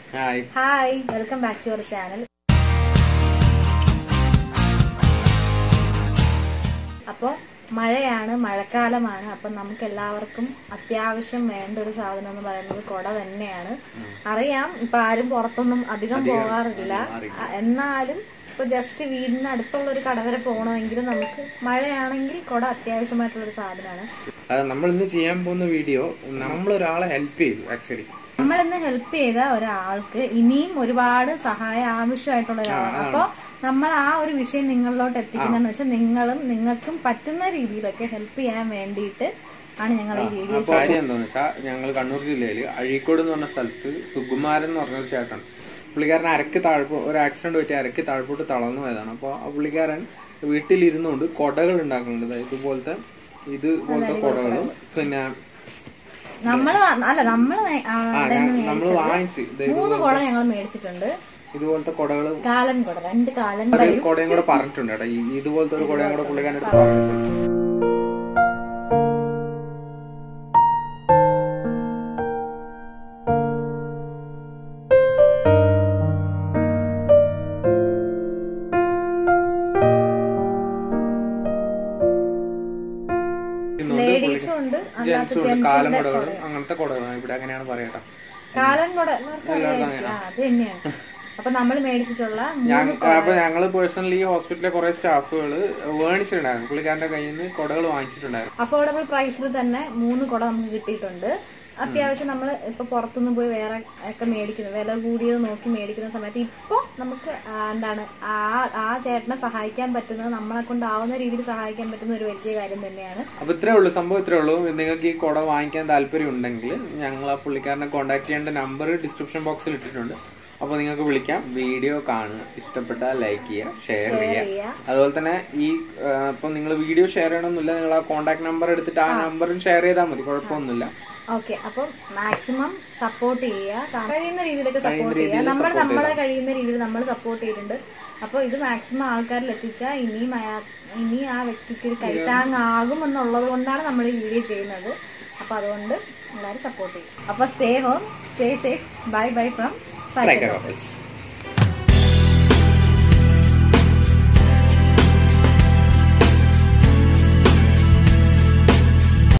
Hi hi welcome back to our channel അപ്പോൾ മഴയാണ് മഴക്കാലമാണ് അപ്പം നമുക്ക് എല്ലാവർക്കും അത്യാവശ്യം വേണ്ട ഒരു സാധനം എന്ന് പറയുന്നത് കുട തന്നെയാണ് അറിയാം ഇപ്പൊ ആരും പുറത്തൊന്നും അധികം പോകാറില്ല അ- എന്നാലും ഇപ്പൊ ജസ്റ്റ് വീടിന് അടുത്തുള്ള ഒരു കട വരെ പോകണമെങ്കിൽ നമുക്ക് മഴയാണെങ്കിൽ കുട അത്യാവശ്യമായിട്ടുള്ള ഒരു സാധനമാണ് അത് നമ്മൾ ഇന്ന് ചെയ്യാൻ പോകുന്ന വീഡിയോ നമ്മൾ ഒരാളെ ഹെൽപ്പ് ചെയ്തു ആക്ച്വലി നമ്മൾ ഇന്ന് ഹെൽപ്പ് ചെയ്ത ഒരാൾക്ക് ഇനിയും ഒരുപാട് സഹായം ആവശ്യമായിട്ടുള്ള ഒരാളാണ് അപ്പൊ നമ്മൾ ആ ഒരു വിഷയം നിങ്ങളിലോട്ട് എത്തിക്കുന്നതെന്ന് വെച്ചാൽ നിങ്ങളും നിങ്ങൾക്കും പറ്റുന്ന രീതിയിലൊക്കെ ഹെൽപ്പ് ചെയ്യാൻ വേണ്ടിയിട്ട് ആണ് ഞങ്ങൾ ഈ വീഡിയോ അപ്പൊ കാര്യം എന്താന്ന് വെച്ചാൽ ഞങ്ങൾ കണ്ണൂർ ജില്ലയിൽ അഴീക്കോട് എന്ന് പറഞ്ഞ സ്ഥലത്ത് സുകുമാരൻ എന്ന് പറഞ്ഞൊരു ചേട്ടൻ പുള്ളിക്കാരൻ അരക്ക് താഴ്പോ ഒരു ആക്സിഡന്റ് പറ്റി അരക്ക് താഴ്പോട്ട് തളർന്നു പോയതാണ് അപ്പോൾ ആ പുള്ളിക്കാരൻ വീട്ടിലിരുന്നുകൊണ്ട് കൊടകൾ ഉണ്ടാക്കുന്നുണ്ട് അതായത് ഇതുപോലത്തെ ഇതുപോലത്തെ കൊടകളും പിന്നെ നമ്മള് വ- അല്ല നമ്മള് വേ- ആ, ആ അവിടെ നിന്ന് നമ്മൾ വാങ്ങിച്ച് ഇത് മൂന്ന് കുട ഞങ്ങൾ മേടിച്ചിട്ടുണ്ട് ഇതുപോലത്തെ കൊടകൾ കാലൻ കുട രണ്ട് കാലൻ ഒരു കുടയും കൂടെ പറഞ്ഞിട്ടുണ്ട് കേട്ടോ ഈ ഇതുപോലത്തെ ഒരു കുടയും കൂടെ പുള്ളിക്കാരൻ എടുത്ത് പറഞ്ഞിട്ടുണ്ട് ലേഡീസും ഉണ്ട് അല്ലാത്ത ജെൻസും ഉണ്ട് ജെൻസിന്റെ കാലമുടകളും അങ്ങനത്തെ കുടകളാണ് ഇവിടെ അങ്ങനെയാണ് പറയട്ടെ കാലൻ കുട എല്ലാവർക്കും അറിയായിരിക്കും. ആ, അത് തന്നെയാണ് അപ്പൊ നമ്മൾ മേടിച്ചിട്ടുള്ള മൂന്ന് ഞങ്ങ- അപ്പൊ ഞങ്ങള് പേഴ്സണലി ഈ ഹോസ്പിറ്റലിലെ കുറെ സ്റ്റാഫുകൾ മേടിച്ചിട്ടുണ്ടായിരുന്നു പുള്ളിക്കാരന്റെ കയ്യിൽ നിന്ന് കുടകൾ വാങ്ങിച്ചിട്ടുണ്ടായിരുന്നു അഫോർഡബിൾ പ്രൈസിൽ തന്നെ മൂന്ന് കുട നമുക്ക് കിട്ടിയിട്ടുണ്ട് അത്യാവശ്യം നമ്മൾ ഇപ്പൊ പുറത്തുനിന്ന് പോയി വേറെ ഒക്കെ മേടിക്കുന്നത് വില കൂടിയത് നോക്കി മേടിക്കുന്ന സമയത്ത് ഇപ്പൊ നമുക്ക് ആ, എന്താണ് ആ ആ ചേട്ടനെ സഹായിക്കാൻ പറ്റുന്നത് നമ്മളെ കൊണ്ടാവുന്ന രീതിയിൽ സഹായിക്കാൻ പറ്റുന്ന ഒരു വലിയ കാര്യം തന്നെയാണ് അപ്പൊ ഇത്രേ ഉള്ളൂ സംഭവം ഇത്രേ ഉള്ളൂ നിങ്ങൾക്ക് ഈ കുട വാങ്ങിക്കാൻ താല്പര്യം ഉണ്ടെങ്കിൽ ഞങ്ങൾ ആ പുള്ളിക്കാരനെ കോൺടാക്ട് ചെയ്യേണ്ട നമ്പർ ഡിസ്ക്രിപ്ഷൻ ബോക്സിൽ ഇട്ടിട്ടുണ്ട് അപ്പൊ നിങ്ങൾക്ക് വിളിക്കാം വീഡിയോ കാണുക ഇഷ്ടപ്പെട്ടാൽ ലൈക്ക് ചെയ്യുക ഷെയർ ചെയ്യുക ചെയ്യുക. അതുപോലെ തന്നെ ഈ ആ, ഇപ്പൊ നിങ്ങൾ വീഡിയോ ഷെയർ ചെയ്യണമെന്നില്ല നിങ്ങൾ ആ കോൺടാക്ട് നമ്പർ എടുത്തിട്ട് ആ നമ്പറിൽ ഷെയർ ചെയ്താൽ മതി കുഴപ്പമൊന്നുമില്ല ഓക്കെ അപ്പം മാക്സിമം സപ്പോർട്ട് ചെയ്യുക കാ- കഴിയുന്ന രീതിയിലൊക്കെ സപ്പോർട്ട് ചെയ്യുക നമ്മൾ നമ്മളെ കഴിയുന്ന രീതിയിൽ നമ്മൾ സപ്പോർട്ട് ചെയ്തിട്ടുണ്ട് അപ്പോൾ ഇത് മാക്സിമം ആൾക്കാരിൽ എത്തിച്ചാൽ ഇനിയും അയാ- ഇനി ആ വ്യക്തിക്ക് ഒരു കൈത്താങ്ങാകും എന്നുള്ളത് കൊണ്ടാണ് നമ്മൾ ഈ വീഡിയോ ചെയ്യുന്നത് അപ്പോൾ അതുകൊണ്ട് എല്ലാവരും സപ്പോർട്ട് ചെയ്യും അപ്പോൾ stay home stay safe bye bye from Like a couples.